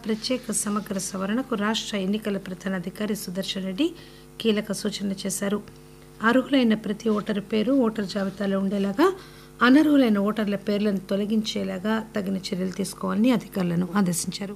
ప్రత్యేక సమగ్ర సవరణకు రాష్ట్ర ఎన్నికల ప్రధానాధికారి సుదర్శన్ రెడ్డి కీలక సూచనలు చేశారు అర్హులైన ప్రతి ఓటరు పేరు ఓటరు జాబితాలో ఉండేలాగా అనర్హులైన ఓటర్ల పేర్లను తొలగించేలాగా తగిన చర్యలు తీసుకోవాలని అధికారులను ఆదేశించారు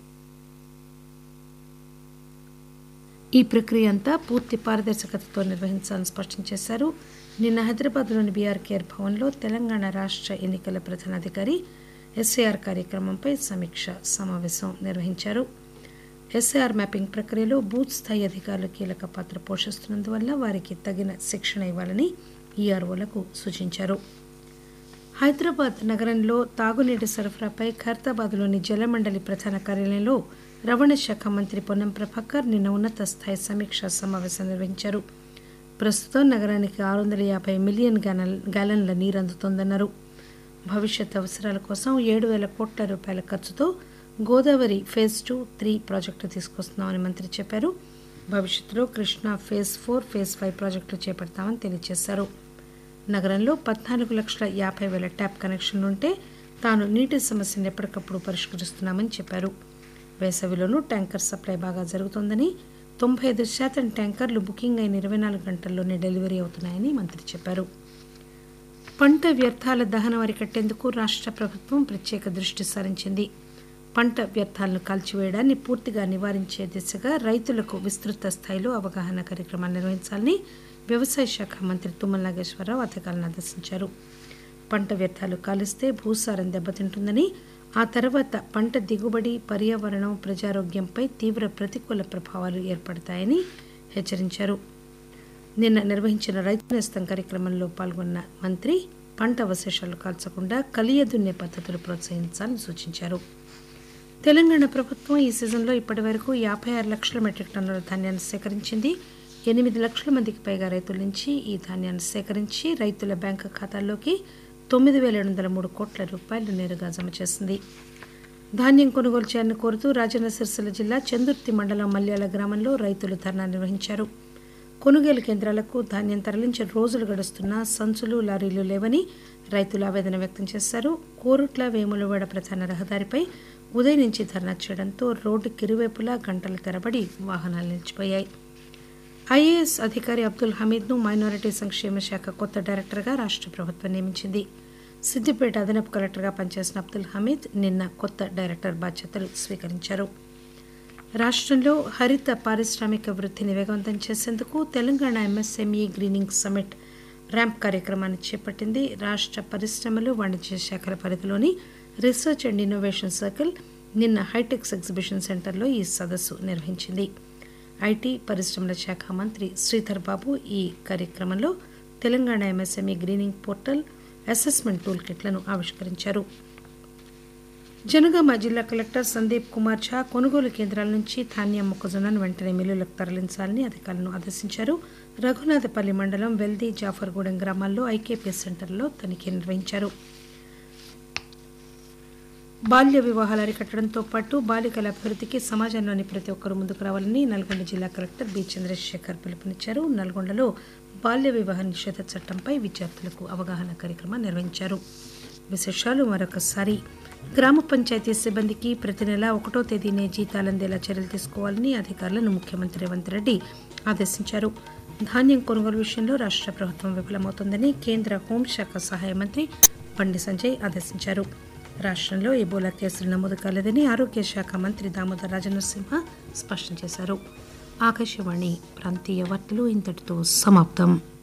ఈ ప్రక్రియ అంతా పూర్తి పారదర్శకతతో నిర్వహించాలని స్పష్టం చేశారు నిన్న హైదరాబాద్లోని బీఆర్ కేర్ భవన్లో తెలంగాణ రాష్ట్ర ఎన్నికల ప్రధానాధికారి ఎస్ఏఆర్ కార్యక్రమంపై సమీక్ష సమావేశం నిర్వహించారు ఎస్ఏఆర్ మ్యాపింగ్ ప్రక్రియలో బూత్ స్థాయి అధికారులు కీలక పాత్ర పోషిస్తున్నందువల్ల వారికి తగిన శిక్షణ ఇవ్వాలని ఈఆర్ఓలకు సూచించారు హైదరాబాద్ నగరంలో తాగునీటి సరఫరాపై ఖైరతాబాద్లోని జలమండలి ప్రధాన కార్యాలయంలో రవాణా శాఖ మంత్రి పొన్నం ప్రభాకర్ నిన్న ఉన్నత స్థాయి సమీక్షా సమావేశం నిర్వహించారు ప్రస్తుతం నగరానికి ఆరు వందల యాభై మిలియన్ గ్యాలన్ గ్యాలన్ల నీరు అందుతోందన్నారు భవిష్యత్ అవసరాల కోసం ఏడు వేల కోట్ల రూపాయల ఖర్చుతో గోదావరి ఫేజ్ టూ త్రీ ప్రాజెక్టులు తీసుకొస్తున్నామని మంత్రి చెప్పారు భవిష్యత్తులో Krishna phase four phase five ప్రాజెక్టులు చేపడతామని తెలియజేశారు నగరంలో పద్నాలుగు లక్షల యాభై వేల ట్యాప్ కనెక్షన్లుంటే తాను నీటి సమస్యను ఎప్పటికప్పుడు పరిష్కరిస్తున్నామని చెప్పారు వేసవిలోనూ ట్యాంకర్ సప్లై బాగా జరుగుతోందని తొంభై ఐదు శాతం ట్యాంకర్లు బుకింగ్ అయిన ఇరవై నాలుగు గంటల్లోనే డెలివరీ అవుతున్నాయని మంత్రి చెప్పారు పంట వ్యర్థాల దహనం అరికట్టేందుకు రాష్ట్ర ప్రభుత్వం ప్రత్యేక దృష్టి సారించింది పంట వ్యర్థాలను కాల్చివేయడాన్ని పూర్తిగా నివారించే దిశగా రైతులకు విస్తృత స్థాయిలో అవగాహన కార్యక్రమాలు నిర్వహించాలని వ్యవసాయ శాఖ మంత్రి తుమ్మల నాగేశ్వరరావు అధికారులను ఆదేశించారు పంట వ్యర్థాలు కాలిస్తే భూసారం దెబ్బతింటుందని ఆ తర్వాత పంట దిగుబడి పర్యావరణం ప్రజారోగ్యంపై తీవ్ర ప్రతికూల ప్రభావాలు ఏర్పడతాయని హెచ్చరించారు నిన్న నిర్వహించిన రైతు నేస్తం కార్యక్రమంలో పాల్గొన్న మంత్రి పంట అవశేషాలు కాల్చకుండా కలియదున్నే పద్ధతులు ప్రోత్సహించాలని సూచించారు తెలంగాణ ప్రభుత్వం ఈ సీజన్లో ఇప్పటి వరకు యాభై ఆరు లక్షల మెట్రిక్ టన్నుల ధాన్యాన్ని సేకరించింది ఎనిమిది లక్షల మందికి పైగా రైతుల నుంచి ఈ ధాన్యాన్ని సేకరించి రైతుల బ్యాంకు ఖాతాల్లోకి తొమ్మిది వేల ఏడు వందల మూడు కోట్ల రూపాయలు నేరుగా జమ చేసింది ధాన్యం కొనుగోలు చేయాలని కోరుతూ రాజన్న సిరిసిల్ల జిల్లా చందుర్తి మండలం మల్యాల గ్రామంలో రైతులు ధర్నా నిర్వహించారు కొనుగోలు కేంద్రాలకు ధాన్యం తరలించి రోజులు గడుస్తున్నా సంచులు లారీలు లేవని రైతులు ఆవేదన వ్యక్తం చేశారు కోరుట్ల వేములవాడ ప్రధాన రహదారిపై ఉదయం నుంచి ధర్నా చేయడంతో రోడ్డుకి ఇరువైపులా గంటల తరబడి వాహనాలు నిలిచిపోయాయి ఐఏఎస్ అధికారి అబ్దుల్ హమీద్ను మైనారిటీ సంక్షేమ శాఖ కొత్త డైరెక్టర్గా రాష్ట్ర ప్రభుత్వం నియమించింది సిద్దిపేట అదనపు కలెక్టర్గా పనిచేసిన అబ్దుల్ హమీద్ నిన్న కొత్త డైరెక్టర్ బాధ్యతలు స్వీకరించారు రాష్ట్రంలో హరిత పారిశ్రామిక వృద్ధిని వేగవంతం చేసేందుకు Telangana MSME greening summit RAMP కార్యక్రమాన్ని చేపట్టింది రాష్ట్ర పరిశ్రమలు వాణిజ్య శాఖల పరిధిలోని రీసెర్చ్ అండ్ ఇన్నోవేషన్ సర్కిల్ నిన్న హైటెక్స్ ఎగ్జిబిషన్ సెంటర్లో ఈ సదస్సు నిర్వహించింది ఐటీ పరిశ్రమల శాఖ మంత్రి శ్రీధర్ బాబు ఈ కార్యక్రమంలో Telangana MSME greening portal assessment tool కిట్లను ఆవిష్కరించారు జనగామ జిల్లా కలెక్టర్ సందీప్ కుమార్ ఝా కొనుగోలు కేంద్రాల నుంచి ధాన్యం మొక్కజొన్నను వెంటనే మిల్లులకు తరలించాలని అధికారులను ఆదేశించారు రఘునాథపల్లి మండలం వెల్ది జాఫర్గూడెం గ్రామాల్లో ఐకేపీ సెంటర్లో తనిఖీ నిర్వహించారు బాల్య వివాహాలు అరికట్టడంతో పాటు బాలికల అభివృద్ధికి సమాజంలోని ప్రతి ఒక్కరూ ముందుకు రావాలని నల్గొండ జిల్లా కలెక్టర్ బి చంద్రశేఖర్ పిలుపునిచ్చారు నల్గొండలో బాల్య వివాహ నిషేధ చట్టంపై విద్యార్థులకు అవగాహన కార్యక్రమం నిర్వహించారు విశేషాలు మరొకసారి గ్రామ పంచాయతీ సిబ్బందికి ప్రతి నెల ఒకటో తేదీనే జీతాలు అందేలా చర్యలు తీసుకోవాలని అధికారులను ముఖ్యమంత్రి రేవంత్ రెడ్డి ఆదేశించారు ధాన్యం కొనుగోలు విషయంలో రాష్ట్ర ప్రభుత్వం విఫలమవుతోందని కేంద్ర హోంశాఖ సహాయ మంత్రి బండి సంజయ్ ఆదేశించారు రాష్ట్రంలో ఎబోలా కేసులు నమోదు కాలేదని ఆరోగ్య శాఖ మంత్రి దామోదర్ రాజనరసింహ స్పష్టం చేశారు ఆకాశవాణి ప్రాంతీయ వార్తలు ఇంతటితో సమాప్తం